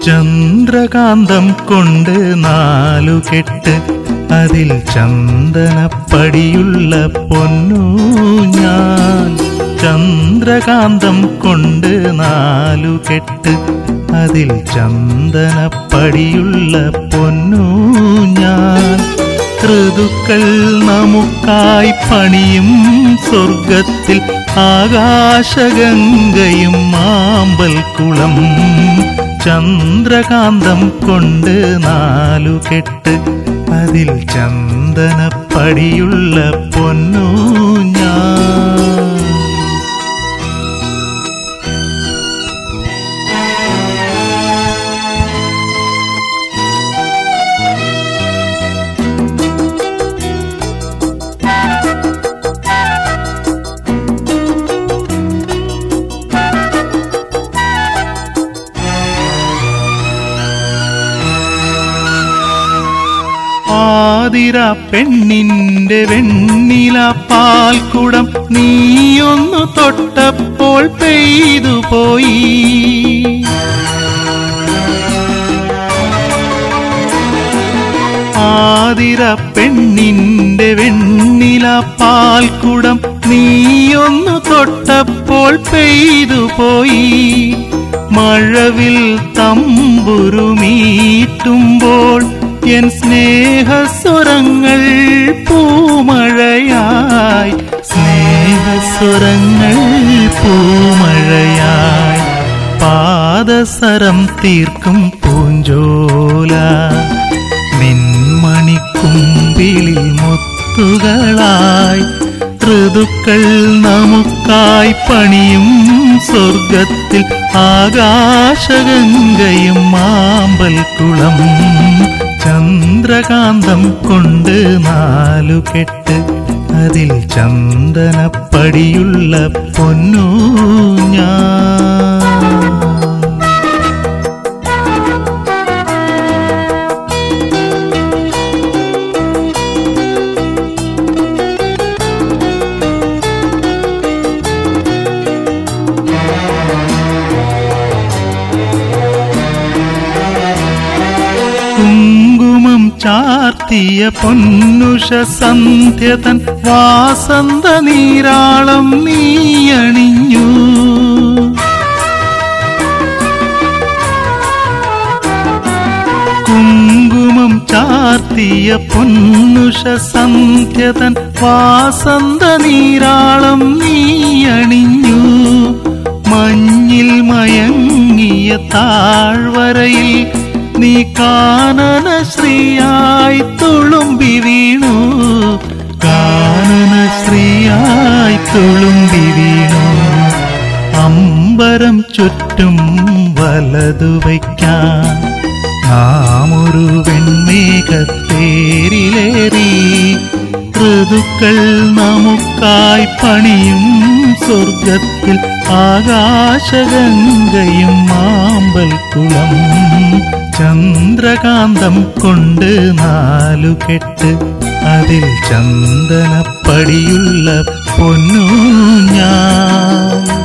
ചന്ദ്രകാന്തം കൊണ്ട് നാലു കെട്ട് അതിൽ ചന്ദനപ്പടിയുള്ള പൊന്നു ഞാൻ ചന്ദ്രകാന്തം കൊണ്ട് നാലു കെട്ട് അതിൽ ചന്ദനപ്പടിയുള്ള പൊന്നു ഞാൻ ഋതുക്കൾ നമുക്കായി പണിയും സ്വർഗത്തിൽ ആകാശഗംഗയും മാമ്പൽ കുളം ചന്ദ്രകാന്തം കൊണ്ട് നാലു കെട്ട് അതിൽ ചന്ദനപ്പടിയുള്ള പൊന്നു ഞാൻ ആതിര പെണ്ണിന്റെ വെണ്ണില പാൽക്കുടം നീയൊന്നു തൊട്ടപ്പോൾ പെയ്തു പോയി ആതിര പെണ്ണിന്റെ വെണ്ണില പാൽക്കുടം നീയൊന്നു തൊട്ടപ്പോൾ പെയ്തു പോയി മഴവിൽ തമ്പുരുമീറ്റുമ്പോൾ എൻ സ്നേഹസ്വരങ്ങൾ പൂമഴയായി സ്നേഹസ്വരങ്ങൾ പൂമഴയായി പാദസരം തീർക്കും പൂഞ്ചോല നിൻമണിക്കുമ്പിളിൽ മുത്തുകളായി ഋതുക്കൾ നമുക്കായി പണിയും സ്വർഗത്തിൽ ആകാശഗംഗയും മാമ്പൽ കുളം ചന്ദ്രകാന്തം കൊണ്ട് നാലു കെട്ട് അതിൽ ചന്ദനപ്പടിയുള്ള പൊന്നു ഞാൻ കുങ്കുമം ചാർത്തിയ പൊന്നുഷ സന്ധ്യതൻ വാസന്ത നീരാളം നീയണിഞ്ഞു കുങ്കുമം ചാർത്തിയ പൊന്നുഷ സന്ധ്യതൻ വാസന്ത നീരാളം നീയണിഞ്ഞു മഞ്ഞിൽ മയങ്ങിയ താഴ്വരയിൽ നീ കാനന ശ്രീയായി തുളുമ്പി വീണു കാനന ശ്രീയായി തുളുമ്പി വീണു അമ്പരം ചുറ്റും വലതു വയ്ക്കാൻ നാം ഒരു വെൺമേഘത്തേരിലേറി ഋതുക്കൾ നമുക്കായി പണിയും സ്വർഗത്തിൽ ആകാശഗംഗയും മാമ്പൽ കുളം ചന്ദ്രകാന്തം കൊണ്ട് നാലു കെട്ട് അതിൽ ചന്ദനപ്പടിയുള്ള പൊന്നു ഞാൻ